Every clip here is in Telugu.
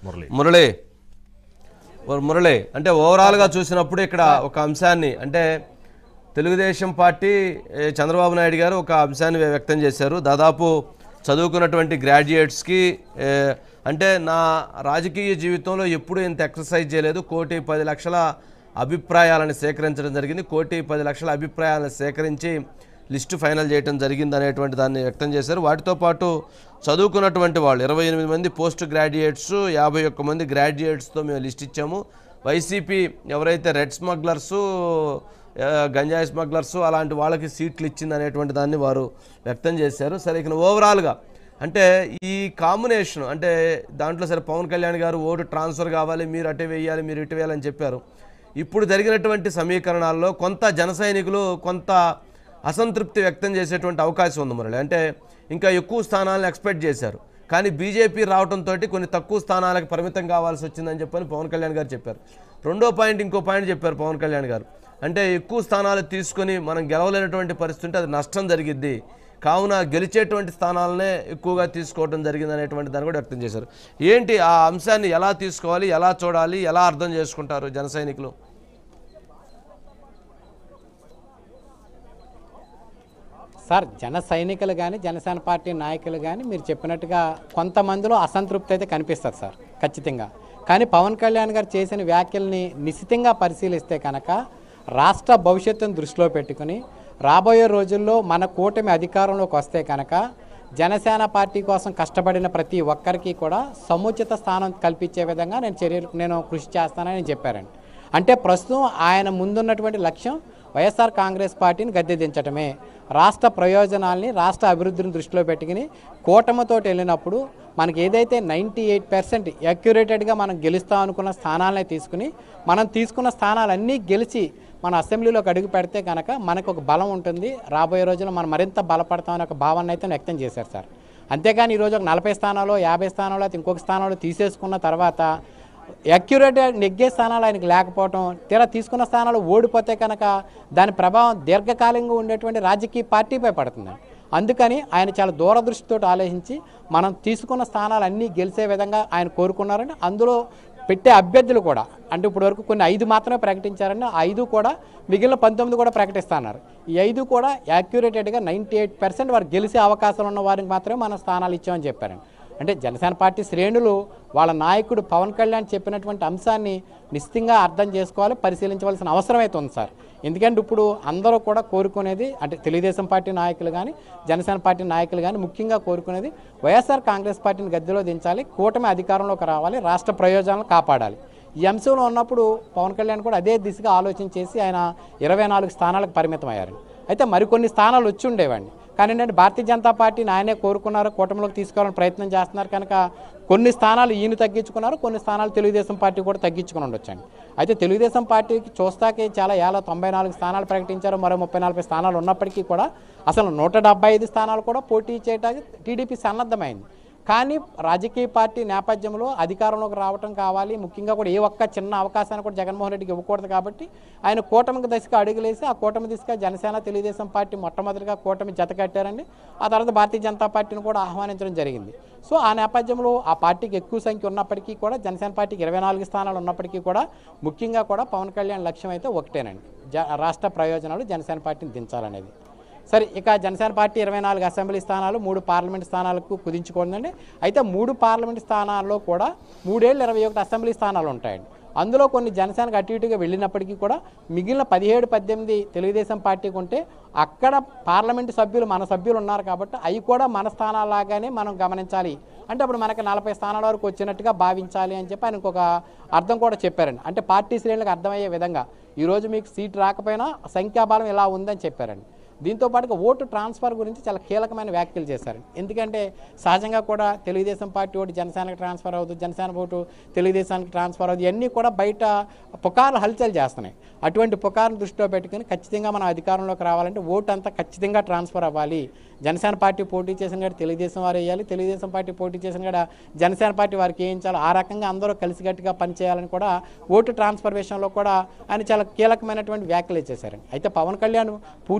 మురళి మురళి ఓ మురళి అంటే ఓవరాల్గా చూసినప్పుడు ఇక్కడ ఒక అంశాన్ని అంటే తెలుగుదేశం పార్టీ ఏ, చంద్రబాబు నాయుడు గారు ఒక అంశాన్ని వ్య- వ్యక్తం చేశారు దాదాపు చదువుకున్నటువంటి గ్రాడ్యుయేట్స్కి ఏ, అంటే నా రాజకీయ జీవితంలో ఎప్పుడూ ఇంత ఎక్సర్సైజ్ చేయలేదు కోటి పది లక్షల అభిప్రాయాలను సేకరించడం జరిగింది కోటి పది లక్షల అభిప్రాయాలను సేకరించి లిస్టు ఫైనల్ చేయడం జరిగింది అనేటువంటి దాన్ని వ్యక్తం చేశారు వాటితో పాటు చదువుకున్నటువంటి వాళ్ళు ఇరవై ఎనిమిది మంది పోస్ట్ గ్రాడ్యుయేట్స్ యాభై ఒక్క మంది గ్రాడ్యుయేట్స్తో మేము లిస్ట్ ఇచ్చాము వైసీపీ ఎవరైతే రెడ్ స్మగ్లర్సు ఆ, గంజాయి స్మగ్లర్సు అలాంటి వాళ్ళకి సీట్లు ఇచ్చింది అనేటువంటి దాన్ని వారు వ్యక్తం చేశారు సరే ఇక ఓవరాల్గా అంటే ఈ కాంబినేషన్ అంటే దాంట్లో సరే పవన్ కళ్యాణ్ గారు ఓటు ట్రాన్స్ఫర్ కావాలి మీరు అటే వేయాలి మీరు ఇటు వేయాలని చెప్పారు ఇప్పుడు జరిగినటువంటి సమీకరణాల్లో కొంత జన సైనికులు కొంత అసంతృప్తి వ్యక్తం చేసేటువంటి అవకాశం ఉంది మురళి అంటే ఇంకా ఎక్కువ స్థానాలను ఎక్స్పెక్ట్ చేశారు కానీ బీజేపీ రావడంతో కొన్ని తక్కువ స్థానాలకు పరిమితం కావాల్సి వచ్చిందని చెప్పని పవన్ కళ్యాణ్ గారు చెప్పారు రెండో పాయింట్ ఇంకో పాయింట్ చెప్పారు పవన్ కళ్యాణ్ గారు అంటే ఎక్కువ స్థానాలు తీసుకొని మనం గెలవలేనటువంటి పరిస్థితి ఉంటే అది నష్టం జరిగిద్ది కావున గెలిచేటువంటి స్థానాలనే ఎక్కువగా తీసుకోవడం జరిగింది అనేటువంటి దాన్ని కూడా వ్యక్తం చేశారు ఏంటి ఆ అంశాన్ని ఎలా తీసుకోవాలి ఎలా చూడాలి ఎలా అర్థం చేసుకుంటారు జన సైనికులు సార్ జన సైనికులు కానీ జనసేన పార్టీ నాయకులు కానీ మీరు చెప్పినట్టుగా కొంతమందిలో అసంతృప్తి అయితే కనిపిస్తుంది సార్ ఖచ్చితంగా కానీ పవన్ కళ్యాణ్ గారు చేసిన వ్యాఖ్యల్ని నిశితంగా పరిశీలిస్తే కనుక రాష్ట్ర భవిష్యత్తును దృష్టిలో పెట్టుకుని రాబోయే రోజుల్లో మన కూటమి అధికారంలోకి వస్తే కనుక జనసేన పార్టీ కోసం కష్టపడిన ప్రతి ఒక్కరికి కూడా సముచిత స్థానం కల్పించే విధంగా నేను చర్యలు నేను కృషి చేస్తానని చెప్పారండి అంటే ప్రస్తుతం ఆయన ముందున్నటువంటి లక్ష్యం వైఎస్ఆర్ కాంగ్రెస్ పార్టీని గద్దె దించటమే రాష్ట్ర ప్రయోజనాల్ని రాష్ట్ర అభివృద్ధిని దృష్టిలో పెట్టుకుని కూటమితోటి వెళ్ళినప్పుడు మనకి ఏదైతే నైంటీ ఎయిట్ పర్సెంట్ అక్యురేటెడ్గా మనం గెలుస్తాం అనుకున్న స్థానాలనే తీసుకుని మనం తీసుకున్న స్థానాలన్నీ గెలిచి మన అసెంబ్లీలోకి అడుగు పెడితే కనుక మనకు ఒక బలం ఉంటుంది రాబోయే రోజుల్లో మనం మరింత బలపడతామనే ఒక భావన అయితే వ్యక్తం చేశారు సార్ అంతేగాని ఈరోజు ఒక నలభై స్థానాలు యాభై స్థానాలు అయితే ఇంకొక స్థానాలు తీసేసుకున్న తర్వాత అక్యురేట్ నెగ్గే స్థానాలు ఆయనకు లేకపోవటం తీరా తీసుకున్న స్థానాలు ఓడిపోతే కనుక దాని ప్రభావం దీర్ఘకాలంగా ఉండేటువంటి రాజకీయ పార్టీపై పడుతుంది అందుకని ఆయన చాలా దూరదృష్టితో ఆలోచించి మనం తీసుకున్న స్థానాలు అన్నీ గెలిచే విధంగా ఆయన కోరుకున్నారని అందులో పెట్టే అభ్యర్థులు కూడా అంటే ఇప్పుడు వరకు కొన్ని ఐదు మాత్రమే ప్రకటించారని ఆ ఐదు కూడా మిగిలిన పంతొమ్మిది కూడా ప్రకటిస్తున్నారు ఈ ఐదు కూడా యాక్యురేటెడ్గా నైంటీ ఎయిట్ పర్సెంట్ వారు గెలిచే అవకాశాలు ఉన్న వారికి మాత్రమే మనం స్థానాలు ఇచ్చామని చెప్పారండి అంటే జనసేన పార్టీ శ్రేణులు వాళ్ళ నాయకుడు పవన్ కళ్యాణ్ చెప్పినటువంటి అంశాన్ని నిశ్చితంగా అర్థం చేసుకోవాలి పరిశీలించవలసిన అవసరం అయితే ఉంది సార్ ఎందుకంటే ఇప్పుడు అందరూ కూడా కోరుకునేది అంటే తెలుగుదేశం పార్టీ నాయకులు కానీ జనసేన పార్టీ నాయకులు కానీ ముఖ్యంగా కోరుకునేది వైఎస్ఆర్ కాంగ్రెస్ పార్టీని గద్దెలో దించాలి కూటమి అధికారంలోకి రావాలి రాష్ట్ర ప్రయోజనాలు కాపాడాలి ఈ అంశంలో ఉన్నప్పుడు పవన్ కళ్యాణ్ కూడా అదే దిశగా ఆలోచన చేసి ఆయన ఇరవై నాలుగు స్థానాలకు పరిమితం అయ్యారు అయితే మరికొన్ని స్థానాలు వచ్చి ఉండేవాడిని కానీ ఏంటంటే భారతీయ జనతా పార్టీని ఆయనే కోరుకున్నారు కూటమిలోకి తీసుకోవాలని ప్రయత్నం చేస్తున్నారు కనుక కొన్ని స్థానాలు ఈయన తగ్గించుకున్నారు కొన్ని స్థానాలు తెలుగుదేశం పార్టీ కూడా తగ్గించుకుని ఉండొచ్చండి అయితే తెలుగుదేశం పార్టీకి చూస్తాకే చాలా ఏళ్ళ తొంభై నాలుగు స్థానాలు ప్రకటించారు మరో ముప్పై నలభై స్థానాలు ఉన్నప్పటికీ కూడా అసలు నూట డెబ్బై ఐదు స్థానాలు కూడా పోటీ చేయడానికి టీడీపీ సన్నద్ధమైంది కానీ రాజకీయ పార్టీ నేపథ్యంలో అధికారంలోకి రావటం కావాలి ముఖ్యంగా కూడా ఏ ఒక్క చిన్న అవకాశాన్ని కూడా జగన్మోహన్ రెడ్డికి ఇవ్వకూడదు కాబట్టి ఆయన కూటమికి దిశగా అడుగులేసి ఆ కూటమి దిశగా జనసేన తెలుగుదేశం పార్టీ మొట్టమొదటిగా కూటమి జత కట్టారండి ఆ తర్వాత భారతీయ జనతా పార్టీని కూడా ఆహ్వానించడం జరిగింది సో ఆ నేపథ్యంలో ఆ పార్టీకి ఎక్కువ సంఖ్య ఉన్నప్పటికీ కూడా జనసేన పార్టీకి ఇరవై నాలుగు స్థానాలు ఉన్నప్పటికీ కూడా ముఖ్యంగా కూడా పవన్ కళ్యాణ్ లక్ష్యం అయితే ఒకటేనండి జ రాష్ట్ర ప్రయోజనాలు జనసేన పార్టీని దించాలనేది సరే ఇక జనసేన పార్టీ ఇరవై నాలుగు అసెంబ్లీ స్థానాలు మూడు పార్లమెంట్ స్థానాలకు కుదించుకోండి అయితే మూడు పార్లమెంట్ స్థానాల్లో కూడా మూడేళ్ళు ఇరవై ఒకటి అసెంబ్లీ స్థానాలు ఉంటాయండి అందులో కొన్ని జనసేనకు అటు ఇటుగా వెళ్ళినప్పటికీ కూడా మిగిలిన పదిహేడు పద్దెనిమిది తెలుగుదేశం పార్టీకి ఉంటే అక్కడ పార్లమెంటు సభ్యులు మన సభ్యులు ఉన్నారు కాబట్టి అవి కూడా మన స్థానాలాగానే మనం గమనించాలి అంటే అప్పుడు మనకి నలభై స్థానాల వరకు వచ్చినట్టుగా భావించాలి అని చెప్పి ఆయన ఇంకొక అర్థం కూడా చెప్పారండి అంటే పార్టీ శ్రేణులకు అర్థమయ్యే విధంగా ఈరోజు మీకు సీట్ రాకపోయినా సంఖ్యాబలం ఇలా ఉందని చెప్పారండి దీంతో పాటుగా ఓటు ట్రాన్స్ఫర్ గురించి చాలా కీలకమైన వ్యాఖ్యలు చేశారు ఎందుకంటే సహజంగా కూడా తెలుగుదేశం పార్టీ ఓటు జనసేనకి ట్రాన్స్ఫర్ అవుతుంది జనసేన ఓటు తెలుగుదేశానికి ట్రాన్స్ఫర్ అవుతుంది ఇవన్నీ కూడా బయట పుకార్లు హల్చల్ చేస్తున్నాయి అటువంటి పుకార్ను దృష్టిలో పెట్టుకుని ఖచ్చితంగా మనం అధికారంలోకి రావాలంటే ఓటు అంతా ఖచ్చితంగా ట్రాన్స్ఫర్ అవ్వాలి జనసేన పార్టీ పోటీ చేసిన కాడ తెలుగుదేశం వారు వేయాలి తెలుగుదేశం పార్టీ పోటీ చేసిన కాడ జనసేన పార్టీ వారికి వేయించాలి ఆ రకంగా అందరూ కలిసికట్టుగా పనిచేయాలని కూడా ఓటు ట్రాన్స్ఫర్ విషయంలో కూడా ఆయన చాలా కీలకమైనటువంటి వ్యాఖ్యలు చేశారండి అయితే పవన్ కళ్యాణ్ పూర్తి స్థాయిలో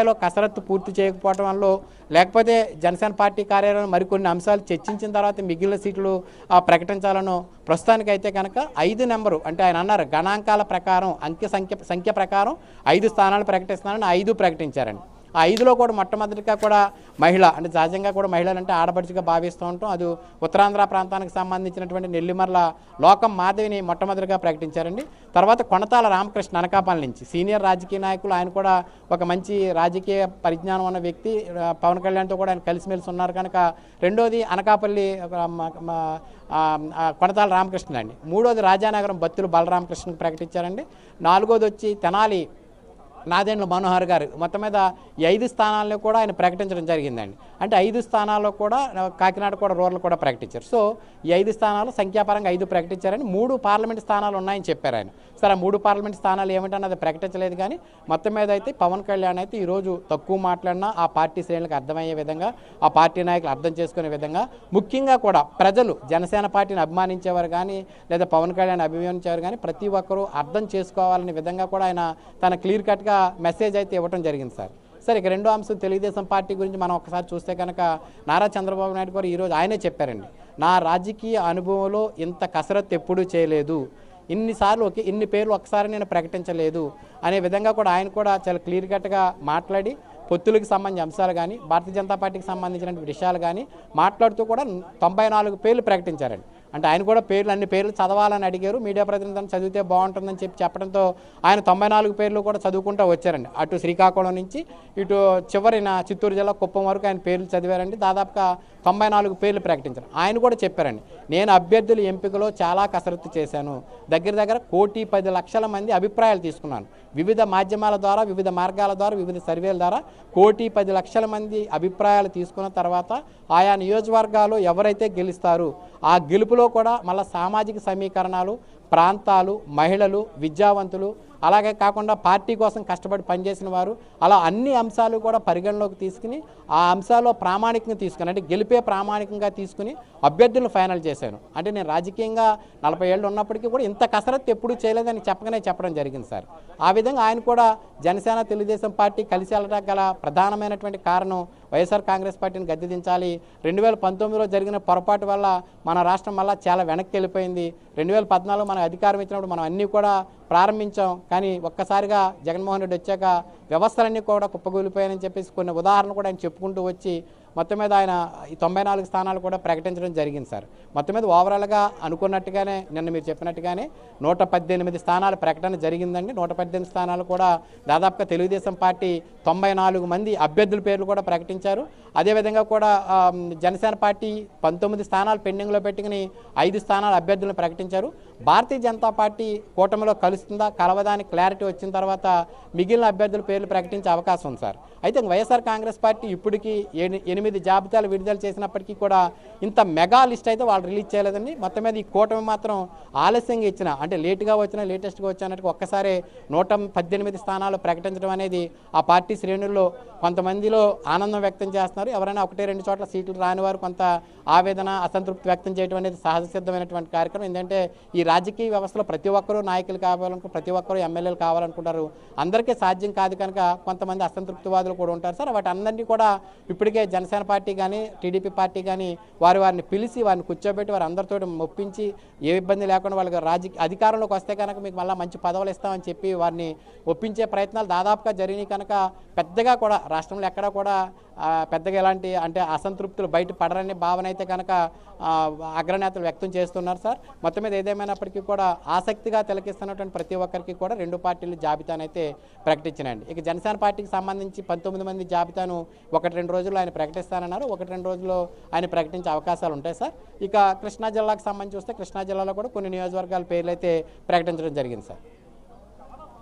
స్థాయిలో కసరత్తు పూర్తి చేయకపోవడం వల్ల లేకపోతే జనసేన పార్టీ కార్యాలయంలో మరికొన్ని అంశాలు చర్చించిన తర్వాత మిగిలిన సీట్లు ఆ, ప్రకటించాలను ప్రస్తుతానికైతే కనుక ఐదు నెంబరు అంటే ఆయన అన్నారు గణాంకాల ప్రకారం అంకె సంఖ్య సంఖ్య ప్రకారం ఐదు స్థానాలు ప్రకటిస్తున్నారని ఐదు ప్రకటించారండి ఆ ఐదులో కూడా మొట్టమొదటిగా కూడా మహిళ అంటే సహజంగా కూడా మహిళలు అంటే ఆడపడుచుగా భావిస్తూ ఉంటాం అది ఉత్తరాంధ్ర ప్రాంతానికి సంబంధించినటువంటి నెల్లిమర్ల లోకం మాధవిని మొట్టమొదటిగా ప్రకటించారండి తర్వాత కొనతాల రామకృష్ణ అనకాపల్లి నుంచి సీనియర్ రాజకీయ నాయకులు ఆయన కూడా ఒక మంచి రాజకీయ పరిజ్ఞానం ఉన్న వ్యక్తి ఆ, పవన్ కళ్యాణ్తో కూడా ఆయన కలిసిమెలిసి ఉన్నారు కనుక రెండోది అనకాపల్లి ఆ, మ- మ- ఆ, ఆ, కొనతాల రామకృష్ణ అండి మూడోది రాజానగరం బత్తులు బలరామకృష్ణకి ప్రకటించారండి నాలుగోది వచ్చి తెనాలి నాదెండ్ల మనోహర్ గారు మొత్తం మీద ఈ ఐదు స్థానాలను కూడా ఆయన ప్రకటించడం జరిగిందండి అంటే ఐదు స్థానాల్లో కూడా ఆ, కాకినాడ కూడా రూరల్ కూడా ప్రకటించారు సో ఈ ఐదు స్థానాలు సంఖ్యాపరంగా ఐదు ప్రకటించారని మూడు పార్లమెంట్ స్థానాలు ఉన్నాయని చెప్పారు ఆయన సరే ఆ మూడు పార్లమెంట్ స్థానాలు ఏమిటన్నది ప్రకటించలేదు కానీ మొత్తం మీద అయితే పవన్ కళ్యాణ్ అయితే ఈరోజు తక్కువ మాట్లాడినా ఆ పార్టీ శ్రేణులకు అర్థమయ్యే విధంగా ఆ పార్టీ నాయకులు అర్థం చేసుకునే విధంగా ముఖ్యంగా కూడా ప్రజలు జనసేన పార్టీని అభిమానించేవారు కానీ లేదా పవన్ కళ్యాణ్ అభిమానించేవారు కానీ ప్రతి ఒక్కరూ అర్థం చేసుకోవాలనే విధంగా కూడా ఆయన తన క్లియర్ కట్గా మెసేజ్ అయితే ఇవ్వడం జరిగింది సార్ సరే ఇక రెండో అంశం తెలుగుదేశం పార్టీ గురించి మనం ఒకసారి చూస్తే కనుక నారా చంద్రబాబు నాయుడు గారు ఈరోజు ఆయనే చెప్పారండి నా రాజకీయ అనుభవంలో ఇంత కసరత్తు ఎప్పుడూ చేయలేదు ఇన్నిసార్లు ఒకే ఇన్ని పేర్లు ఒకసారి నేను ప్రకటించలేదు అనే విధంగా కూడా ఆయన కూడా చాలా క్లియర్ కట్గా మాట్లాడి పొత్తులకు సంబంధించిన అంశాలు కానీ భారతీయ జనతా పార్టీకి సంబంధించిన విషయాలు కానీ మాట్లాడుతూ కూడా తొంభై నాలుగు పేర్లు ప్రకటించారండి అంటే ఆయన కూడా పేర్లు అన్ని పేర్లు చదవాలని అడిగారు మీడియా ప్రతినిధులను చదివితే బాగుంటుందని చెప్పి చెప్పడంతో ఆయన తొంభై నాలుగు పేర్లు కూడా చదువుకుంటూ వచ్చారండి అటు శ్రీకాకుళం నుంచి ఇటు చివరిన చిత్తూరు జిల్లా కుప్పం వరకు ఆయన పేర్లు చదివారండి దాదాపుగా తొంభై నాలుగు పేర్లు ప్రకటించారు ఆయన కూడా చెప్పారండి నేను అభ్యర్థుల ఎంపికలో చాలా కసరత్తు చేశాను దగ్గర దగ్గర కోటి పది లక్షల మంది అభిప్రాయాలు తీసుకున్నాను వివిధ మాధ్యమాల ద్వారా వివిధ మార్గాల ద్వారా వివిధ సర్వేల ద్వారా కోటి పది లక్షల మంది అభిప్రాయాలు తీసుకున్న తర్వాత ఆయా నియోజకవర్గాలు ఎవరైతే గెలుస్తారు ఆ గెలుపులో కూడా మళ్ళీ సామాజిక సమీకరణాలు ప్రాంతాలు మహిళలు విద్యావంతులు అలాగే కాకుండా పార్టీ కోసం కష్టపడి పనిచేసిన వారు అలా అన్ని అంశాలు కూడా పరిగణలోకి తీసుకుని ఆ అంశాల్లో ప్రామాణికంగా తీసుకుని అంటే గెలిపే ప్రామాణికంగా తీసుకుని అభ్యర్థులను ఫైనల్ చేశాను అంటే నేను రాజకీయంగా నలభై ఏళ్ళు ఉన్నప్పటికీ కూడా ఇంత కసరత్తు ఎప్పుడూ చేయలేదని చెప్పగానే చెప్పడం జరిగింది సార్ ఆ విధంగా ఆయన కూడా జనసేన తెలుగుదేశం పార్టీ కలిసి వెళ్ళడానికి గల ప్రధానమైనటువంటి కారణం వైఎస్ఆర్ కాంగ్రెస్ పార్టీని గద్దె దించాలి రెండు వేల పంతొమ్మిదిలో జరిగిన పొరపాటు వల్ల మన రాష్ట్రం వల్ల చాలా వెనక్కి వెళ్ళిపోయింది రెండు వేల పద్నాలుగు మనం అధికారం ఇచ్చినప్పుడు మనం అన్నీ కూడా ప్రారంభించాం కానీ ఒక్కసారిగా జగన్మోహన్ రెడ్డి వచ్చాక వ్యవస్థలన్నీ కూడా కుప్పకూలిపోయాయని చెప్పేసి కొన్ని ఉదాహరణలు కూడా ఆయన చెప్పుకుంటూ వచ్చి మొత్తం మీద ఆయన ఈ తొంభై నాలుగు స్థానాలు కూడా ప్రకటించడం జరిగింది సార్ మొత్తం మీద ఓవరాల్గా అనుకున్నట్టుగానే నిన్న మీరు చెప్పినట్టుగానే నూట పద్దెనిమిది స్థానాల ప్రకటన జరిగిందండి నూట పద్దెనిమిది స్థానాలు కూడా దాదాపుగా తెలుగుదేశం పార్టీ తొంభై నాలుగు మంది అభ్యర్థుల పేర్లు కూడా ప్రకటించారు అదేవిధంగా కూడా ఆ, జనసేన పార్టీ పంతొమ్మిది స్థానాలు పెండింగ్లో పెట్టుకుని ఐదు స్థానాల అభ్యర్థులను ప్రకటించారు భారతీయ జనతా పార్టీ కూటమిలో కలుస్తుందా కలవదానికి క్లారిటీ వచ్చిన తర్వాత మిగిలిన అభ్యర్థుల పేర్లు ప్రకటించే అవకాశం ఉంది సార్ అయితే వైఎస్ఆర్ కాంగ్రెస్ పార్టీ ఇప్పటికీ ఎని- ఎనిమిది జాబితాలు విడుదల చేసినప్పటికీ కూడా ఇంత మెగా లిస్ట్ అయితే వాళ్ళు రిలీజ్ చేయలేదండి మొత్తం మీద ఈ కూటమి మాత్రం ఆలస్యంగా ఇచ్చిన అంటే లేటుగా వచ్చిన లేటెస్ట్గా వచ్చినట్టు ఒక్కసారి నూట పద్దెనిమిది స్థానాలు ప్రకటించడం అనేది ఆ పార్టీ శ్రేణుల్లో కొంతమందిలో ఆనందం వ్యక్తం చేస్తున్నారు ఎవరైనా ఒకటి రెండు చోట్ల సీట్లు రాని వారు కొంత ఆవేదన అసంతృప్తి వ్యక్తం చేయడం అనేది సహజ సిద్ధమైనటువంటి కార్యక్రమం ఎందుకంటే ఈ రాజకీయ వ్యవస్థలో ప్రతి ఒక్కరూ నాయకులు కావాలనుకో ప్రతి ఒక్కరూ ఎమ్మెల్యేలు కావాలనుకుంటారు అందరికీ సాధ్యం కాదు కనుక కొంతమంది అసంతృప్తివాదులు కూడా ఉంటారు సార్ వాటి అందరినీ కూడా ఇప్పటికే జనసేన పార్టీ కానీ టీడీపీ పార్టీ కానీ వారి వారిని పిలిచి వారిని కూర్చోబెట్టి వారి అందరితో మొప్పించి ఏ ఇబ్బంది లేకుండా వాళ్ళకి రాజకీయ అధికారంలోకి వస్తే కనుక మీకు మళ్ళీ మంచి పదవులు ఇస్తామని చెప్పి వారిని ఒప్పించే ప్రయత్నాలు దాదాపుగా జరిగినాయి కనుక పెద్దగా కూడా రాష్ట్రంలో ఎక్కడా కూడా ఆ, పెద్దగా ఎలాంటి అంటే అసంతృప్తులు బయట పడరనే భావన అయితే కనుక ఆ, అగ్రనేతలు వ్యక్తం చేస్తున్నారు సార్ మొత్తం మీద ఏదేమైనప్పటికీ కూడా ఆసక్తిగా తిలకిస్తున్నటువంటి ప్రతి ఒక్కరికి కూడా రెండు పార్టీలు జాబితానైతే ప్రకటించినండి ఇక జనసేన పార్టీకి సంబంధించి పంతొమ్మిది మంది జాబితాను ఒకటి రెండు రోజుల్లో ఆయన ప్రకటిస్తానన్నారు ఒకటి రెండు రోజుల్లో ఆయన ప్రకటించే అవకాశాలు ఉంటాయి సార్ ఇక కృష్ణా జిల్లాకు సంబంధించి చూస్తే కృష్ణా జిల్లాలో కూడా కొన్ని నియోజకవర్గాల పేర్లు అయితే ప్రకటించడం జరిగింది sir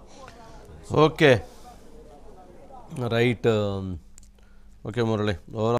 okay right okay Murali overall